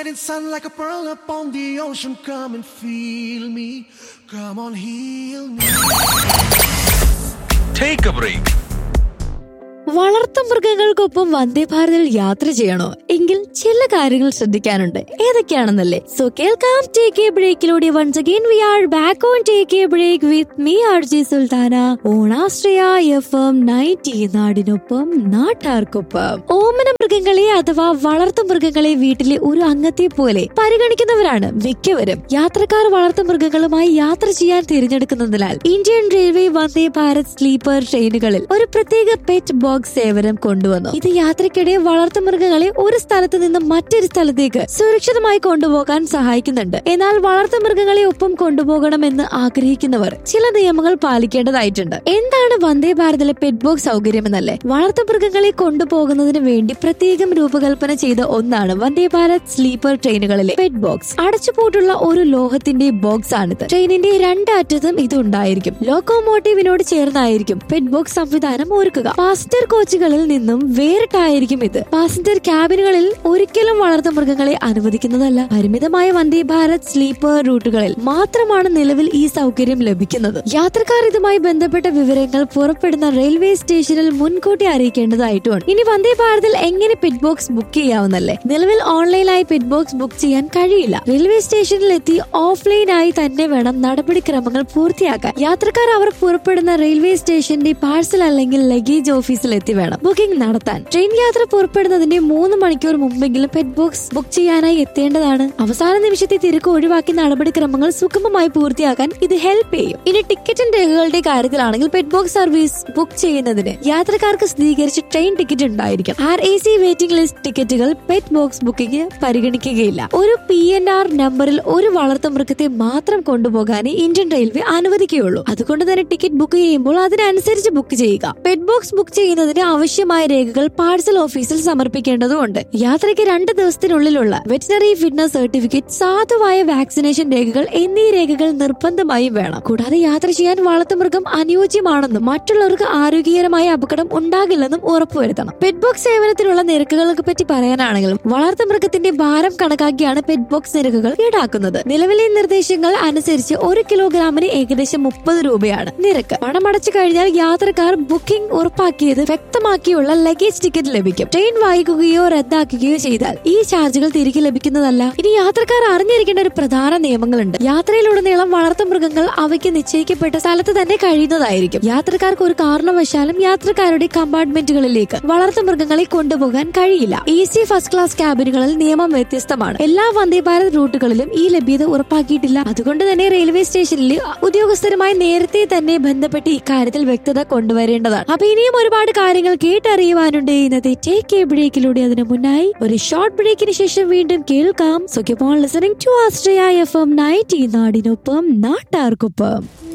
setting sun like a pearl upon the ocean. Come and feel me. Come on, heal me. Take a break. വളർത്തു മൃഗങ്ങൾക്കൊപ്പം വന്ദേ ഭാരതിൽ യാത്ര ചെയ്യണോ എങ്കിൽ ചില കാര്യങ്ങൾ ശ്രദ്ധിക്കാനുണ്ട് ഏതൊക്കെയാണെന്നല്ലേ സോ കേൾക്കാം ടേക്ക് എ ബ്രേക്കിലൂടെ once again we are back on take a break with me R J Sultana ഓണാശ്രയ എഫ് എം നയൻറ്റി നാടിനൊപ്പം നാട്ടാർക്കൊപ്പം ഓമന മൃഗങ്ങളെ അഥവാ വളർത്തു മൃഗങ്ങളെ വീട്ടിലെ ഒരു അംഗത്തെ പോലെ പരിഗണിക്കുന്നവരാണ് മിക്കവരും യാത്രക്കാർ വളർത്തു മൃഗങ്ങളുമായി യാത്ര ചെയ്യാൻ തിരഞ്ഞെടുക്കുന്നതിനാൽ Indian railway Vande Bharat sleeper ട്രെയിനുകളിൽ ഒരു പ്രത്യേക പെറ്റ് ബോക്സ് സേവനം കൊണ്ടുവന്നു ഇത് യാത്രക്കിടെ വളർത്തു മൃഗങ്ങളെ ഒരു സ്ഥലത്ത് നിന്ന് മറ്റൊരു സ്ഥലത്തേക്ക് സുരക്ഷിതമായി കൊണ്ടുപോകാൻ സഹായിക്കുന്നുണ്ട് എന്നാൽ വളർത്തു മൃഗങ്ങളെ ഒപ്പം കൊണ്ടുപോകണമെന്ന് ആഗ്രഹിക്കുന്നവർ ചില നിയമങ്ങൾ പാലിക്കേണ്ടതായിട്ടുണ്ട് എന്താണ് വന്ദേ ഭാരതിലെ പെറ്റ് ബോക്സ് സൗകര്യം എന്നല്ലേ വളർത്തു മൃഗങ്ങളെ കൊണ്ടുപോകുന്നതിന് വേണ്ടി പ്രത്യേകം രൂപകൽപ്പന ചെയ്ത ഒന്നാണ് വന്ദേ ഭാരത് സ്ലീപ്പർ ട്രെയിനുകളിലെ പെറ്റ് ബോക്സ് അടച്ചുപൂട്ടുള്ള ഒരു ലോഹത്തിന്റെ ബോക്സ് ആണിത് ട്രെയിനിന്റെ രണ്ട് അറ്റത്തും ഇത് ഉണ്ടായിരിക്കും ലോക്കോമോട്ടീവിനോട് ചേർന്നായിരിക്കും പെറ്റ് ബോക്സ് സംവിധാനം ഒരുക്കുക പാസഞ്ചർ കോച്ചുകളിൽ നിന്നും വേറിട്ടായിരിക്കും ഇത് പാസഞ്ചർ ക്യാബിനുകളിൽ ഒരിക്കലും വളർത്തു മൃഗങ്ങളെ അനുവദിക്കുന്നതല്ല പരിമിതമായ വന്ദേ ഭാരത് സ്ലീപ്പർ റൂട്ടുകളിൽ മാത്രമാണ് നിലവിൽ ഈ സൗകര്യം ലഭിക്കുന്നത് യാത്രക്കാർ ഇതുമായി ബന്ധപ്പെട്ട വിവരങ്ങൾ പുറപ്പെടുന്ന റെയിൽവേ സ്റ്റേഷനിൽ മുൻകൂട്ടി അറിയിക്കേണ്ടതായിട്ടുണ്ട് ഇനി വന്ദേ ഭാരതിൽ എങ്ങനെ പെറ്റ് ബോക്സ് ബുക്ക് ചെയ്യാവുന്നല്ലേ നിലവിൽ ഓൺലൈനായി പെറ്റ് ബോക്സ് ബുക്ക് ചെയ്യാൻ കഴിയില്ല റെയിൽവേ സ്റ്റേഷനിൽ എത്തി ഓഫ്ലൈനായി തന്നെ വേണം നടപടിക്രമങ്ങൾ പൂർത്തിയാക്കാൻ യാത്രക്കാർ അവർ പുറപ്പെടുന്ന റെയിൽവേ സ്റ്റേഷന്റെ പാഴ്സൽ അല്ലെങ്കിൽ ലഗേജ് ഓഫീസിൽ എത്തി വേണം ബുക്കിംഗ് നടത്താൻ ട്രെയിൻ യാത്ര പുറപ്പെടുന്നതിന്റെ മൂന്ന് മണിക്കൂർ മുമ്പെങ്കിലും പെറ്റ് ബോക്സ് ബുക്ക് ചെയ്യാനായി എത്തേണ്ടതാണ് അവസാന നിമിഷത്തെ തിരക്ക് ഒഴിവാക്കി നടപടിക്രമങ്ങൾ സുഗമമായി പൂർത്തിയാക്കാൻ ഇത് ഹെൽപ്പ് ചെയ്യും ഇനി ടിക്കറ്റും രേഖകളുടെ കാര്യത്തിലാണെങ്കിൽ പെറ്റ് ബോക്സ് സർവീസ് ബുക്ക് ചെയ്യുന്നതിന് യാത്രക്കാർക്ക് സ്ഥിരീകരിച്ച ട്രെയിൻ ടിക്കറ്റ് ഉണ്ടായിരിക്കും R A C waiting list ടിക്കറ്റുകൾ പെറ്റ് ബോക്സ് ബുക്കിംഗ് പരിഗണിക്കുകയില്ല ഒരു പി എൻ ആർ നമ്പറിൽ ഒരു വളർത്തു മൃഗത്തെ മാത്രം കൊണ്ടുപോകാനേ ഇന്ത്യൻ റെയിൽവേ അനുവദിക്കുകയുള്ളൂ അതുകൊണ്ട് തന്നെ ടിക്കറ്റ് ബുക്ക് ചെയ്യുമ്പോൾ അതിനനുസരിച്ച് ബുക്ക് ചെയ്യുക പെറ്റ് ബോക്സ് ബുക്ക് ചെയ്യുന്നതിന് ആവശ്യമായ രേഖകൾ പാഴ്സൽ ഓഫീസിൽ സമർപ്പിക്കേണ്ടതുണ്ട് യാത്രയ്ക്ക് രണ്ട് ദിവസത്തിനുള്ളിലുള്ള വെറ്റിനറി ഫിറ്റ്നസ് സർട്ടിഫിക്കറ്റ് സാധുവായ വാക്സിനേഷൻ രേഖകൾ എന്നീ രേഖകൾ നിർബന്ധമായും വേണം കൂടാതെ യാത്ര ചെയ്യാൻ വളർത്തുമൃഗം അനുയോജ്യമാണെന്നും മറ്റുള്ളവർക്ക് ആരോഗ്യകരമായ അപകടം ഉണ്ടാകില്ലെന്നും ഉറപ്പുവരുത്തണം പെറ്റ് ബോക്സ് സേവനത്തിനുള്ള നിരക്കുകളെ പറ്റി പറയാനാണെങ്കിലും വളർത്തുമൃഗത്തിന്റെ ഭാരം കണക്കാക്കിയാണ് പെറ്റ് ബോക്സ് നിരക്കുകൾ ഈടാക്കുന്നത് നിലവിലെ നിർദ്ദേശങ്ങൾ അനുസരിച്ച് ഒരു കിലോഗ്രാമിന് ഏകദേശം മുപ്പത് രൂപയാണ് നിരക്ക് പണമടച്ചു കഴിഞ്ഞാൽ യാത്രക്കാർ ബുക്കിംഗ് ഉറപ്പാക്കിയത് വ്യക്തമാക്കിയുള്ള ലഗേജ് ടിക്കറ്റ് ലഭിക്കും ട്രെയിൻ വൈകുകയോ റദ്ദാക്കുകയോ ചെയ്താൽ ഈ ചാർജുകൾ തിരികെ ലഭിക്കുന്നതല്ല ഇനി യാത്രക്കാർ അറിഞ്ഞിരിക്കേണ്ട ഒരു പ്രധാന നിയമങ്ങളുണ്ട് യാത്രയിലുടനീളം വളർത്തു മൃഗങ്ങൾ അവയ്ക്ക് നിശ്ചയിക്കപ്പെട്ട സ്ഥലത്ത് തന്നെ കഴിയുന്നതായിരിക്കും യാത്രക്കാർക്ക് ഒരു കാരണവശാലും യാത്രക്കാരുടെ കമ്പാർട്ട്മെന്റുകളിലേക്ക് വളർത്തു മൃഗങ്ങളെ കൊണ്ടുപോകാൻ കഴിയില്ല എ സി ഫസ്റ്റ് ക്ലാസ് ക്യാബിനുകളിൽ നിയമം വ്യത്യസ്തമാണ് എല്ലാ വന്ദേ ഭാരത് റൂട്ടുകളിലും ഈ ലഭ്യത ഉറപ്പാക്കിയിട്ടില്ല അതുകൊണ്ട് തന്നെ റെയിൽവേ സ്റ്റേഷനിലെ ഉദ്യോഗസ്ഥരുമായി നേരത്തെ തന്നെ ബന്ധപ്പെട്ട് ഇക്കാര്യത്തിൽ വ്യക്തത കൊണ്ടുവരേണ്ടതാണ് അപ്പൊ ഇനിയും ഒരുപാട് കാര്യങ്ങൾ കേട്ടറിയുവാനുണ്ട് ഇന്നത്തെ ടേക്ക് എ ബ്രേക്കിലൂടെ അതിനു മുന്നായി ഒരു ഷോർട്ട് ബ്രേക്കിന് ശേഷം വീണ്ടും കേൾക്കാം so keep on listening to ആസ്ട്രയ എഫ് എം നയൻറ്റി നാടിനൊപ്പം നാട്ടാർക്കൊപ്പം